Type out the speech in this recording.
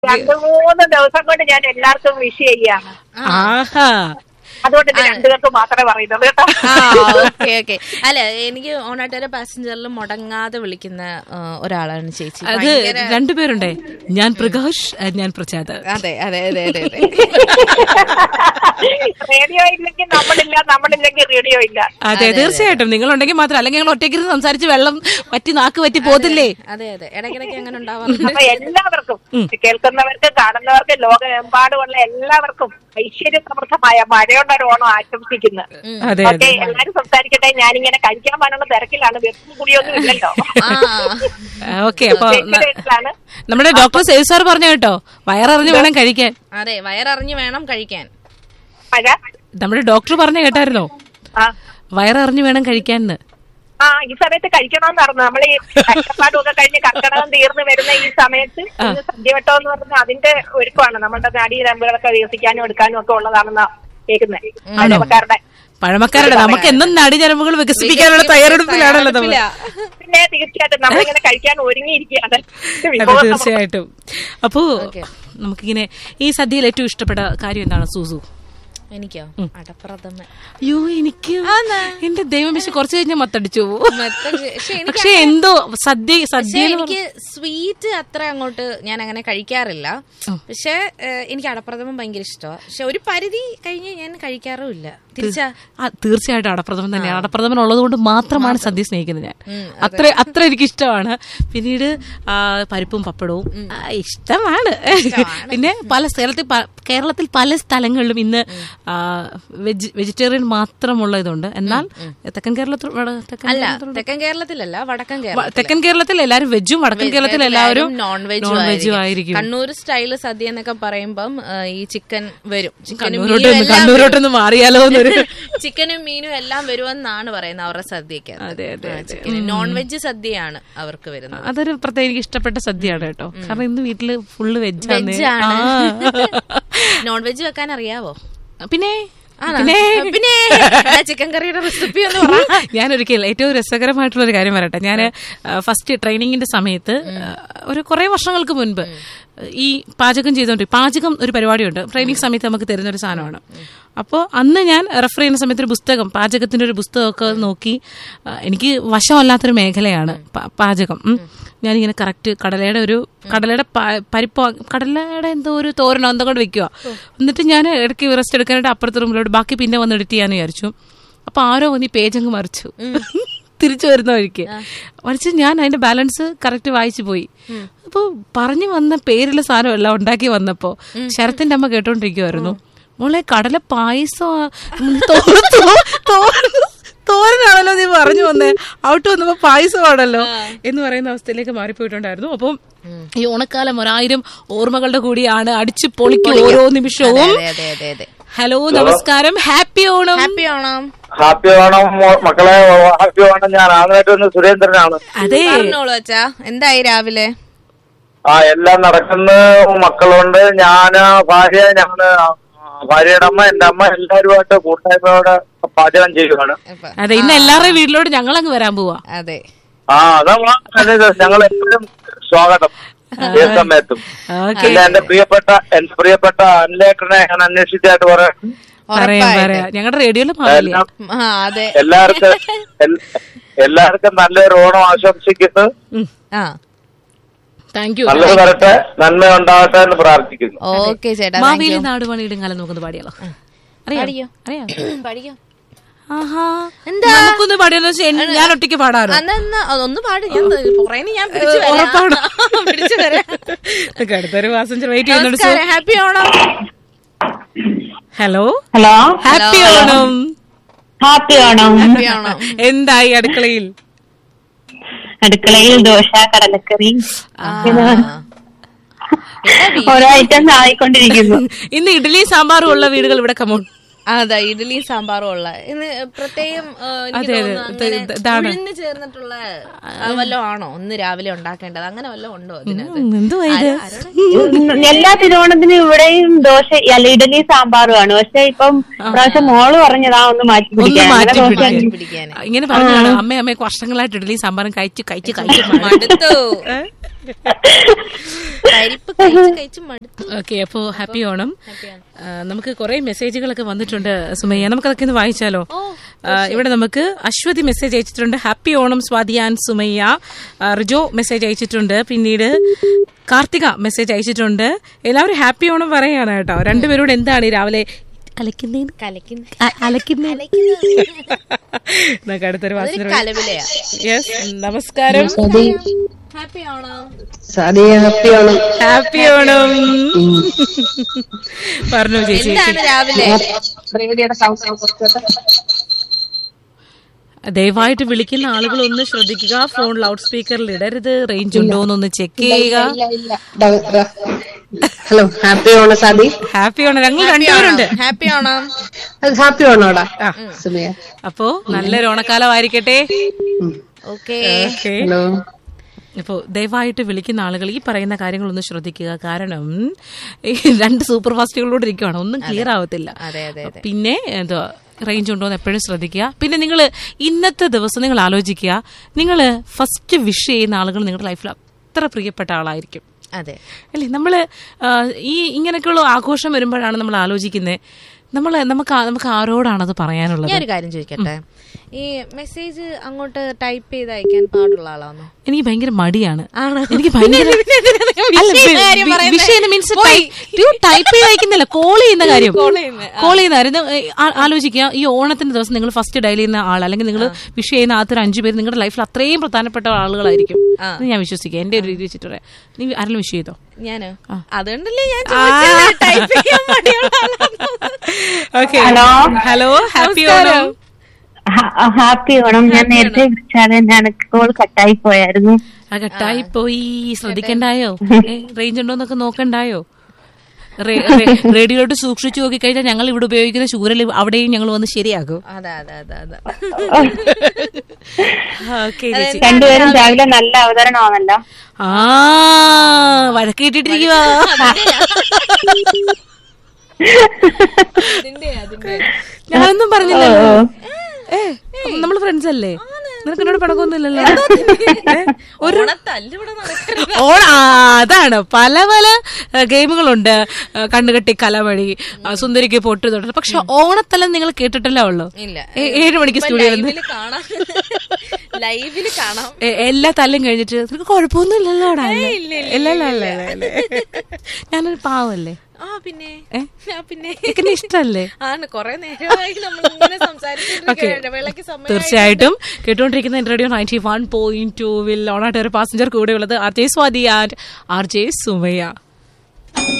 രണ്ടു മൂന്ന് ദിവസം കൊണ്ട് ഞാൻ എല്ലാവർക്കും വിഷ് ചെയ്യാണ് ആഹാ അതുകൊണ്ട് ഇത് രണ്ടുപേർക്ക് മാത്രമേ പറയുന്നുള്ളൂ കേട്ടോ ആ ഓക്കെ ഓക്കെ അല്ല എനിക്ക് ഓണാട്ടുകാരെ പാസഞ്ചറിൽ മുടങ്ങാതെ വിളിക്കുന്ന ആ, ഒരാളാണ് ചേച്ചി അത് ഭയങ്കര- രണ്ടുപേരുണ്ടേ ഞാൻ പ്രകാശ് and ഞാൻ പ്രചാദ് അതെ അതെ അതെ അതെ അതെ റേഡിയോ ഇല്ലെങ്കിൽ നമ്മളില്ല നമ്മളില്ലെങ്കിൽ റേഡിയോ ഇല്ല അതെ തീർച്ചയായിട്ടും നിങ്ങൾ മാത്രം അല്ലെങ്കിൽ നിങ്ങൾ ഒറ്റയ്ക്കിരുന്ന് സംസാരിച്ച് വെള്ളം വറ്റി നാക്ക് വറ്റി പോത്തില്ലേ അതെ അതെ ഇടയ്ക്കിടയ്ക്ക് അങ്ങനെ ഉണ്ടാവാറുണ്ട് അപ്പൊ എല്ലാവർക്കും കേൾക്കുന്നവർക്ക് കാണുന്നവർക്ക് ലോകമെമ്പാടുമുള്ള എല്ലാവർക്കും ഐശ്വര്യ സമൃദ്ധമായ മഴയുള്ള ഒരു ഓണം ആശംസിക്കുന്നു അതെ ഓക്കെ എല്ലാരും സംസാരിക്കട്ടെ ഞാനിങ്ങനെ കഴിക്കാൻ പോകാനുള്ള തിരക്കിലാണ് വെപ്പും കുടിയൊന്നും ഇല്ലല്ലോ ആ ഓക്കെ അപ്പൊ ന- വീട്ടിലാണ് നമ്മുടെ ഡോക്ടർ സേവ് സാർ പറഞ്ഞു കേട്ടോ വയററിഞ്ഞ് വേണം കഴിക്കാൻ അതെ വയററിഞ്ഞ് വേണം കഴിക്കാൻ മഴ നമ്മുടെ ഡോക്ടർ പറഞ്ഞു കേട്ടായിരുന്നോ ആ വയററിഞ്ഞ് വേണം കഴിക്കാൻ ആ ഈ സമയത്ത് കഴിക്കണമെന്ന് പറഞ്ഞു നമ്മൾ ഈ കഷ്ടപ്പാടും ഒക്കെ കഴിഞ്ഞ് കർക്കടകം തീർന്നു വരുന്ന ഈ സമയത്ത് ഇന്ന് സദ്യവട്ടം എന്ന് പറഞ്ഞാൽ അതിന്റെ ഒരുക്കമാണ് നമ്മുടെ നാടീരമ്പുകളൊക്കെ വികസിക്കാനും എടുക്കാനും ഒക്കെ ഉള്ളതാണെന്നാ കേൾക്കുന്നത് അയൽവക്കാരുടെ പഴമക്കാരുടെ നമുക്ക് എന്നും നടിഞരമ്പുകൾ വികസിപ്പിക്കാനുള്ള തയ്യാറെടുപ്പിലാണല്ലോ നമ്മൾ പിന്നെ തീർച്ചയായിട്ടും നമ്മളിങ്ങനെ കഴിക്കാൻ ഒരുങ്ങിയിരിക്കുകയാണ് അതെ വിഭവം നമുക്ക് തീർച്ചയായിട്ടും അപ്പോ നമുക്കിങ്ങനെ ഈ സദ്യയിൽ ഏറ്റവും ഇഷ്ടപ്പെട്ട കാര്യം എന്താണ് സൂസു എനിക്കോ അടപ്രഥമ അയ്യോ എനിക്ക് എന്റെ ദൈവം പക്ഷെ കുറച്ച് കഴിഞ്ഞാൽ മത്തടിച്ചു പോകും മൊത്തം ശ- പക്ഷെ എനിക്ക് പക്ഷെ എന്തോ സദ്യ പക്ഷെ സദ്യ എന്ന് എനിക്ക് സ്വീറ്റ് അത്ര അങ്ങോട്ട് ഞാൻ അങ്ങനെ കഴിക്കാറില്ല പക്ഷെ ഏഹ്, എനിക്ക് അടപ്രഥമം ഭയങ്കര ഇഷ്ടമാണ് പക്ഷെ ഒരു പരിധി കഴിഞ്ഞ് ഞാൻ കഴിക്കാറുമില്ല തിരിച്ചാ ആ, തീർച്ചയായിട്ടും അടപ്രഥമൻ തന്നെയാണ് അടപ്രഥമൻ ഉള്ളത് കൊണ്ട് മാത്രമാണ് സദ്യ സ്നേഹിക്കുന്നത് ഞാൻ അത്ര അത്ര എനിക്ക് ഇഷ്ടമാണ് പിന്നീട് ആ, പരിപ്പും പപ്പടവും ആ, ഇഷ്ടമാണ് പിന്നെ പല കേരളത്തിൽ പ- കേരളത്തിൽ പല സ്ഥലങ്ങളിലും ഇന്ന് ആ, വെജ് വെജിറ്റേറിയൻ മാത്രമുള്ള ഇതുണ്ട് എന്നാൽ തെക്കൻ കേരളത്തിൽ വട- തെക്കൻ അല്ല കേരളത്തിൽ- തെക്കൻ കേരളത്തിലല്ല വടക്കൻ വ- കേരളം തെക്കൻ കേരളത്തിൽ എല്ലാവരും വെജും വടക്കൻ കേരളത്തിൽ എല്ലാവരും നോൺ നോൺ വെജും ആയിരിക്കും കണ്ണൂർ സ്റ്റൈല് സദ്യ എന്നൊക്കെ പറയുമ്പം ആ, ഈ ചിക്കൻ വരും ചിക്കനും കണ്ണൂരോട്ട് മീനും ഒന്ന് എല്ലാം കണ്ണൂരോട്ടൊന്ന് മാറിയാലോ എന്നൊരു വരും. ചിക്കനും മീനും എല്ലാം വരുമെന്നാണ് പറയുന്നത് അവരുടെ സദ്യക്ക് അതെ, അതെ, നോൺ വെജ് സദ്യയാണ് അവർക്ക് വരുന്നത് അതൊരു പ്രത്യേക എനിക്ക് ഇഷ്ടപ്പെട്ട സദ്യയാണ് കേട്ടോ കാരണം ഇന്ന് വീട്ടില് ഫുള്ള് വെജാണ് വെജാണ് നോൺ വെജ് വെക്കാൻ അറിയാവോ പിന്നെ ആണോ? പിന്നെ പിന്നെ ചിക്കൻ കറിയുടെ റെസിപ്പി ഒന്ന് പറ ഞാനൊരിക്കൽ ഏറ്റവും രസകരമായിട്ടുള്ള ഒരു കാര്യം പറയട്ടെ ഞാൻ ഫസ്റ്റ് ട്രെയിനിങ്ങിന്റെ സമയത്ത് ആ, ഒരു കുറെ വർഷങ്ങൾക്ക് മുൻപ് ഈ പാചകം ചെയ്തുകൊണ്ട് പാചകം ഒരു പരിപാടിയുണ്ട് ട്രെയിനിങ് സമയത്ത് നമുക്ക് തരുന്ന ഒരു സാധനമാണ് അപ്പോൾ അന്ന് ഞാൻ റെഫർ ചെയ്യുന്ന സമയത്ത് ഒരു പുസ്തകം പാചകത്തിന്റെ ഒരു പുസ്തകമൊക്കെ നോക്കി ആ, എനിക്ക് വശമല്ലാത്തൊരു മേഖലയാണ് പ- പാചകം ഉം. ഞാനിങ്ങനെ കറക്റ്റ് കടലയുടെ ഒരു കടലയുടെ പ- പരിപ്പോ കടലയുടെ എന്തോ ഒരു തോരനോ എന്തോ കൊണ്ട് വെക്കുക എന്നിട്ട് ഞാൻ ഇടയ്ക്ക് റെസ്റ്റ് എടുക്കാനായിട്ട് അപ്പുറത്തെ റൂമിലോട്ട് ബാക്കി പിന്നെ വന്ന് എഡിറ്റ് ചെയ്യാന്ന് വിചാരിച്ചു അപ്പൊ ആരോ വന്ന് ഈ പേജ് അങ്ങ് മറിച്ചു തിരിച്ചു വരുന്ന വഴിക്ക് മറിച്ച് ഞാൻ അതിന്റെ ബാലൻസ് കറക്റ്റ് വായിച്ചു പോയി അപ്പൊ പറഞ്ഞു വന്ന പേരിലെ സാധനം എല്ലാം ഉണ്ടാക്കി വന്നപ്പോ ശരത്തിന്റെ അമ്മ കേട്ടോണ്ടിരിക്കുവായിരുന്നു മോളെ കടല പായസം തോരനാണല്ലോ നീ പറഞ്ഞു വന്നേ ഔട്ട് വന്നപ്പോ പായസമാണല്ലോ എന്ന് പറയുന്ന അവസ്ഥയിലേക്ക് മാറിപ്പോയിട്ടുണ്ടായിരുന്നു അപ്പം ഈ ഓണക്കാലം ഒരായിരം ഓർമ്മകളുടെ കൂടിയാണ് അടിച്ചു പൊളിക്കും ഓരോ നിമിഷവും അതെ അതെ അതെ അതെ ഹലോ നമസ്കാരം happy Onam happy Onam happy Onam മോ- മക്കളെ ഹാപ്പി ഓണം ഞാൻ ആദ്യമായിട്ട് വന്ന് സുരേന്ദ്രനാണ് അതെ പറഞ്ഞോളൂ അച്ഛാ എന്തായി രാവിലെ ആ എല്ലാം നടക്കുന്ന മക്കളുണ്ട് ഞാന് ഭാര്യ ഞാന് ഭാര്യയുടെ അമ്മ എന്റെ അമ്മ എല്ലാവരുമായിട്ട് കൂട്ടായ്മയോടെ പാചകം ചെയ്യുവാണ് ഇപ്പൊ, അതെ ഇന്ന് എല്ലാവരുടെയും വീട്ടിലോട്ട് ഞങ്ങൾ അങ്ങ് വരാൻ പോവാ അതെ ആ അതാ ഞങ്ങൾ എപ്പോഴും സ്വാഗതം ഏത് സമയത്തും ഓക്കെ പിന്നെ എന്റെ പ്രിയപ്പെട്ട എന്റെ പ്രിയപ്പെട്ട അനിലേട്ടനെ ഞാൻ അന്വേഷിച്ചായിട്ട് പറയാം പറയാം പറയാം ഞങ്ങളുടെ റേഡിയോയിൽ മാറില്ല എല്ലാം ആ അതെ എല്ലാവർക്കും എൽ- എല്ലാവർക്കും നല്ലൊരു ഓണം ആശംസിക്കുന്നു ആ താങ്ക് യു നല്ലത് വരട്ടെ നന്മ ഉണ്ടാവട്ടെ എന്ന് പ്രാർത്ഥിക്കുന്നു ഓക്കെ ചേട്ടാ thank മാവേലി you. നാട് പണിയിടും നോക്കുന്നത് പാടിയാലോ അറിയാം പാടിയോ? അറിയാം പഠിക്കോ ആഹാ എന്താ? നമുക്കൊന്ന് പാടിയെന്ന് വെച്ചാൽ എൻ- ഞാൻ ഒറ്റയ്ക്ക് പാടാറോ അന്നാ എന്നാ ഒന്ന് പാട് ഞാൻ പുറേന്ന് ഞാൻ പിടിച്ചു ഉറപ്പാണോ? പിടിച്ചു തരാം ഇതൊക്കെ അടുത്തൊരു പാസഞ്ചർ വെയിറ്റ് ചെയ്യുന്നുണ്ട് നമസ്കാരം happy Onam hello hello happy Onam happy Onam happy Onam എന്തായി അടുക്കളയിൽ അടുക്കളയിൽ ദോശ കടലക്കറി ഓരോ ഐറ്റംസ് ആയിക്കൊണ്ടിരിക്കുന്നു ഇന്ന് ഇഡ്ഡലി സാമ്പാറും ഉള്ള വീടുകൾ ഇവിടെ കമോൺ അതെ ഇഡലിയും സാമ്പാറും ഉള്ള ഇന്ന് പ്രത്യേകം ആ, എനിക്ക് അതെ, അതെ. തോന്നുന്നു ഇത് അങ്ങനെ ഇത് ഇതാണ്. ഉഴുന്ന് ചേർന്നിട്ടുള്ള വല്ലതും ആണോ ഒന്ന് രാവിലെ ഉണ്ടാക്കേണ്ടത് അങ്ങനെ വല്ലതും ഉണ്ടോ അതിനകത്ത് എന്തുവാ ഇത് ആരോ- ആരോടാ? എല്ലാ തിരുവോണത്തിനും ഇവിടെയും ദോശ അല്ല ഇഡലി സാമ്പാറുമാണ് പക്ഷെ ഇപ്പം പ്രാവശ്യം മോള് പറഞ്ഞതാ ഒന്ന് മാറ്റി ഒന്ന് പിടിക്കാൻ മാറ്റി അങ്ങനെ ദോശ പിടിക്കാൻ. പിടിക്കാന് ഇങ്ങനെ പറഞ്ഞാണ് അമ്മ അമ്മ വർഷങ്ങളായിട്ട് ഇഡ്ഡലി സാമ്പാറും കഴിച്ച് കഴിച്ച് കഴിച്ച് മടുത്തു. മടുത്തു ഏ? പരിപ്പ് കഴിച്ച് കഴിച്ച് മടുത്തു ഓക്കെ അപ്പോ ഹാപ്പി ഓണം ആ, നമുക്ക് കുറെ മെസ്സേജുകളൊക്കെ വന്നിട്ടുണ്ട് സുമയ്യ നമുക്കതൊക്കെ ഒന്ന് വായിച്ചാലോ ആ, ഇവിടെ നമുക്ക് അശ്വതി മെസ്സേജ് അയച്ചിട്ടുണ്ട് ഹാപ്പി ഓണം സ്വാതിയാൻ സുമയ്യ ആ, റിജോ മെസ്സേജ് അയച്ചിട്ടുണ്ട് പിന്നീട് കാർത്തിക മെസ്സേജ് അയച്ചിട്ടുണ്ട് എല്ലാവരും ഹാപ്പി ഓണം പറയാണ് കേട്ടോ രണ്ടുപേരോട് എന്താണ് ഈ രാവിലെ അലക്കുന്നേന്ന് കലക്കുന്ന അ- അലക്കുന്നേന്ന് നമുക്ക് അടുത്തൊരു വാസന കലവിലയാ യെസ് നമസ്കാരം ഹാപ്പി ആണോ സാദിയ ഹാപ്പിയാണ് ഹാപ്പി ഓണം പറഞ്ഞു ചേച്ചി എന്താണ് രാവിലെ റേഡിയോയുടെ സൗണ്ട് ദയവായിട്ട് വിളിക്കുന്ന ആളുകൾ ഒന്ന് ശ്രദ്ധിക്കുക ഫോൺ ലൗഡ് സ്പീക്കറിൽ ഇടരുത് റേഞ്ച് ഉണ്ടോ എന്നൊന്ന് ചെക്ക് ചെയ്യുക ഹലോ ഹാപ്പി ആണോ സാദി ഹാപ്പി ആണ് ഞങ്ങൾ രണ്ടുപേരുണ്ട് ഹാപ്പി ആണോ അത് ഹാപ്പി ആണോടാ സുമയ അപ്പോ നല്ലൊരു ഓണക്കാലമായിരിക്കട്ടെ ഓക്കേ ഓക്കെ ഹലോ അപ്പോൾ ദയവായിട്ട് വിളിക്കുന്ന ആളുകൾ ഈ പറയുന്ന കാര്യങ്ങളൊന്ന് ശ്രദ്ധിക്കുക കാരണം ഈ രണ്ട് സൂപ്പർ ഫാസ്റ്റുകളോട് ഇരിക്കുവാണ് ഒന്നും ക്ലിയർ ആവത്തില്ല അതെ അതെ അതെ പിന്നെ എന്തോ റേഞ്ച് ഉണ്ടോ എന്ന് എപ്പോഴും ശ്രദ്ധിക്കുക പിന്നെ നിങ്ങൾ ഇന്നത്തെ ദിവസം നിങ്ങൾ ആലോചിക്കുക നിങ്ങൾ ഫസ്റ്റ് വിഷ് ചെയ്യുന്ന ആളുകൾ നിങ്ങളുടെ ലൈഫിൽ അത്ര പ്രിയപ്പെട്ട ആളായിരിക്കും അതെ അല്ലേ നമ്മൾ ഈ ഇങ്ങനെയൊക്കെയുള്ള ആഘോഷം വരുമ്പോഴാണ് നമ്മൾ ആലോചിക്കുന്നത് നമ്മൾ നമുക്ക് ആ- നമുക്ക് ആരോടാണത് പറയാനുള്ളത് ഞാനൊരു കാര്യം ചോദിക്കട്ടെ ഈ മെസ്സേജ് അങ്ങോട്ട് ടൈപ്പ് ചെയ്ത് അയക്കാൻ പാടുള്ള ആളാണോ എനിക്ക് ഭയങ്കര മടിയാണ് ആണോ? എനിക്ക് ഭയങ്കര പിന്നെ എന്തിനാ നിങ്ങൾ അല്ല, വിഷയം വി- കാര്യം വി- പറയുന്നെ? വിഷയം മീൻസ് പോയി. ടൈപ്പ് ചെയ്ത് അയക്കുന്നില്ല കോൾ ചെയ്യുന്ന കാര്യം Call ചെയ്യുന്നെ, കോൾ ചെയ്യുന്ന കാര്യം ഇത് ആ- ആലോചിക്കുക ഈ ഓണത്തിന്റെ ദിവസം നിങ്ങൾ ഫസ്റ്റ് ഡയൽ ചെയ്യുന്ന ആൾ അല്ലെങ്കിൽ നിങ്ങൾ വിഷ് ചെയ്യുന്ന ആദ്യത്തെ അഞ്ചു പേര് നിങ്ങളുടെ ലൈഫിൽ അത്രയും പ്രധാനപ്പെട്ട ആളുകളായിരിക്കും ആ. എന്ന് ഞാൻ വിശ്വസിക്കുക എന്റെ ഒരു രീതി വെച്ചിട്ട് പറയാം നീ ആരെങ്കിലും വിഷ് ചെയ്തോ ഞാനോ അതുകൊണ്ടല്ലേ ഞാൻ ചോദിച്ചത് ടൈപ്പ് ചെയ്യാൻ മടിയുള്ള ആളാണോ? Okay hello. ഹലോ ഹാപ്പി നമസ്കാരം. ഓണം ഹാപ്പി ഓണം ഞാൻ നേരത്തെ വിളിച്ചാൽ ഞാൻ കോൾ കട്ടായി പോയായിരുന്നു ആ കട്ടായി പോയി ശ്രദ്ധിക്കണ്ടായോ റേഞ്ച് ഉണ്ടോ എന്നൊക്കെ നോക്കണ്ടായോ റേ- റേ- റേഡിയോയിലോട്ട് സൂക്ഷിച്ചു നോക്കി കഴിഞ്ഞാൽ ഞങ്ങൾ ഇവിടെ ഉപയോഗിക്കുന്ന ശൂരൽ അവിടെയും ഞങ്ങൾ വന്ന് ശരിയാക്കും അതെ അതെ അതെ അതെ ഓക്കെ ചേച്ചി രണ്ടുപേരും രാവിലെ നല്ല അവതരണമാണല്ലോ ആ വഴക്ക് കിട്ടിട്ടിരിക്കുക അതിന്റെ അതിന്റെ ഞാനൊന്നും പറഞ്ഞില്ലല്ലോ ഏ നമ്മൾ ഫ്രണ്ട്സ് അല്ലേ നിനക്ക് എന്നോട് പടക്കൊന്നുമില്ലല്ലോ ഏ? ഒരു ഓണത്തല്ലിവിടെ നടക്കരുത് ഓണ ആ, അതാണ് പല പല ഏ, ഗെയിമുകളുണ്ട് ഏ, കണ്ണുകെട്ടി കലവഴി ആ, സുന്ദരിക്ക് പൊട്ട് തൊട്ട് പക്ഷെ ഓണത്തലം നിങ്ങൾ കേട്ടിട്ടല്ലേ ഉള്ളൂ ഇല്ല ഏ- ഏഴ് മണിക്ക് ഇപ്പൊ സ്റ്റുഡിയോയിൽ നിന്ന് ലൈവില് കാണാം ലൈവില് കാണാം എ- എല്ലാ തല്ലും കഴിഞ്ഞിട്ട് നിനക്ക് കുഴപ്പമൊന്നുമില്ലല്ലോ അവിടെ ഇല്ല, ഇല്ല ഇല്ല, ഇല്ല ഇല്ല ഇല്ല ഞാനൊരു പാവല്ലേ ആ പിന്നെ ഏ? ആ പിന്നെ എനിക്ക് ഇഷ്ടല്ലേ ആണ് കൊറേ നേരമായി നമ്മൾ ഇങ്ങനെ ഓക്കെ സംസാരിച്ചിട്ട് വിളക്ക് സമയം തീർച്ചയായിട്ടും കേട്ടുകൊണ്ടിരിക്കുന്ന radio ninety one point two will ഓണായിട്ട് ഒരു പാസഞ്ചർ കൂടെ ഉള്ളത് R J Swathi and R J Sumayya